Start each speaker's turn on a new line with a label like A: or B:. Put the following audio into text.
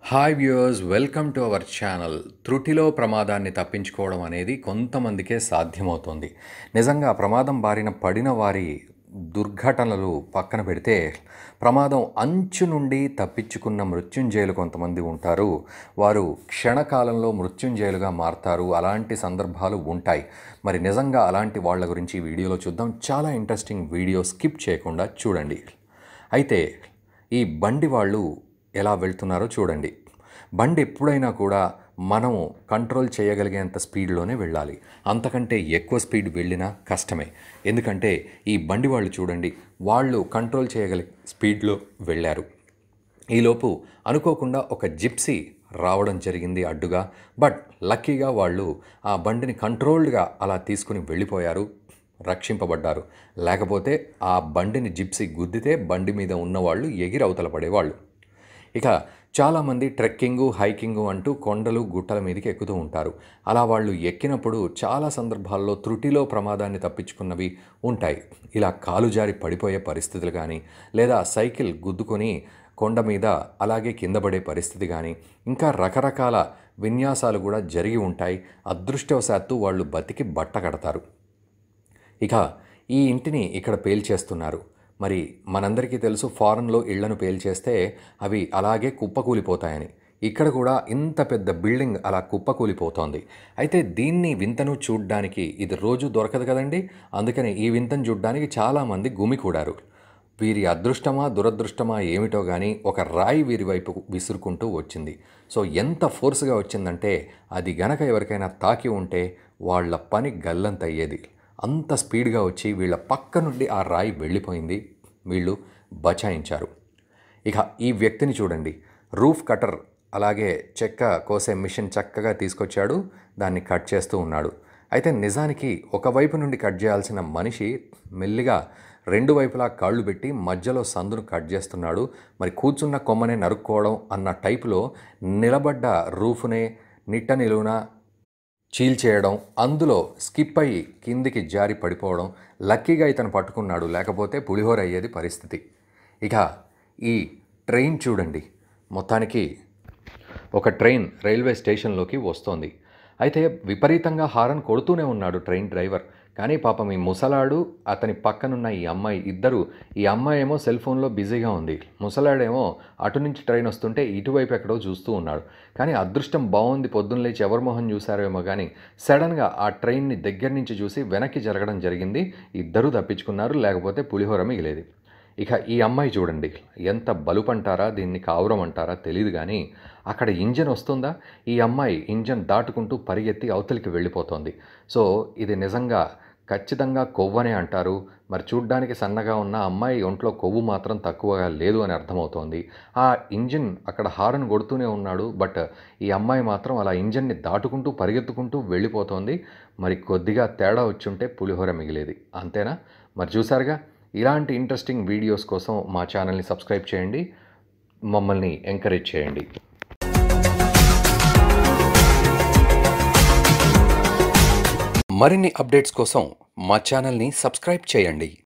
A: hi viewers welcome to our channel త్రుటిలో ప్రమాదాన్ని తప్పించుకోవడం అనేది కొంతమందికే సాధ్యమవుతుంది నిజంగా ప్రమాదం బారిన పడిన వారి దుర్ఘటనలు పక్కన పెడితే ప్రమాదం అంచు నుండి తప్పించుకున్న మృత్యుంజయులు కొంతమంది ఉంటారు వారు క్షణకాలంలో మృత్యుంజయులుగా మారతారు అలాంటి సందర్భాలు ఉంటాయి మరి నిజంగా అలాంటి వాళ్ళ గురించి ఈ వీడియోలో చూద్దాం చాలా ఇంట్రెస్టింగ్ వీడియో స్కిప్ చేయకుండా చూడండి అయితే ఈ బండి వాళ్ళు ఎలా వెళ్తున్నారో చూడండి బండి ఎప్పుడైనా కూడా మనము కంట్రోల్ చేయగలిగేంత స్పీడ్లోనే వెళ్ళాలి అంతకంటే ఎక్కువ స్పీడ్ వెళ్ళినా కష్టమే ఎందుకంటే ఈ బండి వాళ్ళు చూడండి వాళ్ళు కంట్రోల్ చేయగలిగే స్పీడ్లో వెళ్ళారు ఈలోపు అనుకోకుండా ఒక జిప్సీ రావడం జరిగింది అడ్డుగా బట్ లక్కీగా వాళ్ళు ఆ బండిని కంట్రోల్డ్గా అలా తీసుకుని వెళ్ళిపోయారు రక్షింపబడ్డారు లేకపోతే ఆ బండిని జిప్సీ గుద్దితే బండి మీద ఉన్నవాళ్ళు ఎగిరి అవతల పడేవాళ్ళు ఇక చాలామంది ట్రెక్కింగు హైకింగు అంటూ కొండలు గుట్టల మీదకి ఎక్కుతూ ఉంటారు అలా వాళ్ళు ఎక్కినప్పుడు చాలా సందర్భాల్లో త్రుటిలో ప్రమాదాన్ని తప్పించుకున్నవి ఉంటాయి ఇలా కాలు జారి పడిపోయే పరిస్థితులు కానీ లేదా సైకిల్ గుద్దుకొని కొండ మీద అలాగే కింద పడే పరిస్థితి కానీ ఇంకా రకరకాల విన్యాసాలు కూడా జరిగి ఉంటాయి అదృష్టవశాత్తు వాళ్ళు బతికి బట్ట కడతారు ఇక ఈ ఇంటిని ఇక్కడ పేల్చేస్తున్నారు మరి మనందరికీ తెలుసు ఫారెన్లో ఇళ్లను పేల్చేస్తే అవి అలాగే కుప్పకూలిపోతాయని ఇక్కడ కూడా ఇంత పెద్ద బిల్డింగ్ అలా కుప్పకూలిపోతోంది అయితే దీన్ని వింతను చూడ్డానికి ఇది రోజు దొరకదు కదండి అందుకని ఈ వింతను చూడ్డానికి చాలామంది గుమికూడారు వీరి అదృష్టమా దురదృష్టమా ఏమిటో కానీ ఒక రాయి వీరి వైపు విసురుకుంటూ వచ్చింది సో ఎంత ఫోర్స్గా వచ్చిందంటే అది గనక ఎవరికైనా తాకి ఉంటే వాళ్ళ పని గల్లంతయ్యేది అంత స్పీడ్గా వచ్చి వీళ్ళ పక్క నుండి ఆ రాయి వెళ్ళిపోయింది వీళ్ళు బచాయించారు ఇక ఈ వ్యక్తిని చూడండి రూఫ్ కటర్ అలాగే చెక్క కోసే మిషన్ చక్కగా తీసుకొచ్చాడు దాన్ని కట్ చేస్తూ ఉన్నాడు అయితే నిజానికి ఒకవైపు నుండి కట్ చేయాల్సిన మనిషి మెల్లిగా రెండు వైపులా కాళ్ళు పెట్టి మధ్యలో సందును కట్ చేస్తున్నాడు మరి కూర్చున్న కొమ్మనే నరుక్కోవడం అన్న టైపులో నిలబడ్డ రూఫ్నే నిట్ట నిలువున చీల్చేయడం అందులో స్కిప్ అయ్యి కిందికి జారి పడిపోవడం లక్కీగా ఇతను పట్టుకున్నాడు లేకపోతే పులిహోర అయ్యేది పరిస్థితి ఇక ఈ ట్రైన్ చూడండి మొత్తానికి ఒక ట్రైన్ రైల్వే స్టేషన్లోకి వస్తోంది అయితే విపరీతంగా హారన్ కొడుతూనే ఉన్నాడు ట్రైన్ డ్రైవర్ కానీ పాపం ఈ ముసలాడు అతని పక్కనున్న ఈ అమ్మాయి ఇద్దరు ఈ అమ్మాయి ఏమో సెల్ ఫోన్లో బిజీగా ఉంది ముసలాడేమో అటు నుంచి ట్రైన్ వస్తుంటే ఇటువైపు ఎక్కడో చూస్తూ ఉన్నాడు కానీ అదృష్టం బాగుంది పొద్దున్న లేచి ఎవరి మొహం చూశారేమో కానీ సడన్గా ఆ ట్రైన్ని దగ్గర నుంచి చూసి వెనక్కి జరగడం జరిగింది ఇద్దరూ తప్పించుకున్నారు లేకపోతే పులిహోర మిగిలేది ఇక ఈ అమ్మాయి చూడండి ఎంత బలుపంటారా దీన్ని కావురం అంటారా తెలియదు కానీ అక్కడ ఇంజన్ వస్తుందా ఈ అమ్మాయి ఇంజన్ దాటుకుంటూ పరిగెత్తి అవతలికి వెళ్ళిపోతుంది సో ఇది నిజంగా ఖచ్చితంగా కొవ్వనే అంటారు మరి చూడ్డానికి సన్నగా ఉన్న అమ్మాయి ఒంట్లో కొవ్వు మాత్రం తక్కువగా లేదు అని అర్థమవుతోంది ఆ ఇంజిన్ అక్కడ హారన్ కొడుతూనే ఉన్నాడు బట్ ఈ అమ్మాయి మాత్రం అలా ఇంజన్ని దాటుకుంటూ పరిగెత్తుకుంటూ వెళ్ళిపోతోంది మరి కొద్దిగా తేడా వచ్చుంటే పులిహోర మిగిలేది అంతేనా మరి చూసారుగా ఇలాంటి ఇంట్రెస్టింగ్ వీడియోస్ కోసం మా ఛానల్ని సబ్స్క్రైబ్ చేయండి మమ్మల్ని ఎంకరేజ్ చేయండి మరిన్ని అప్డేట్స్ కోసం మా ఛానల్ని సబ్స్క్రైబ్ చేయండి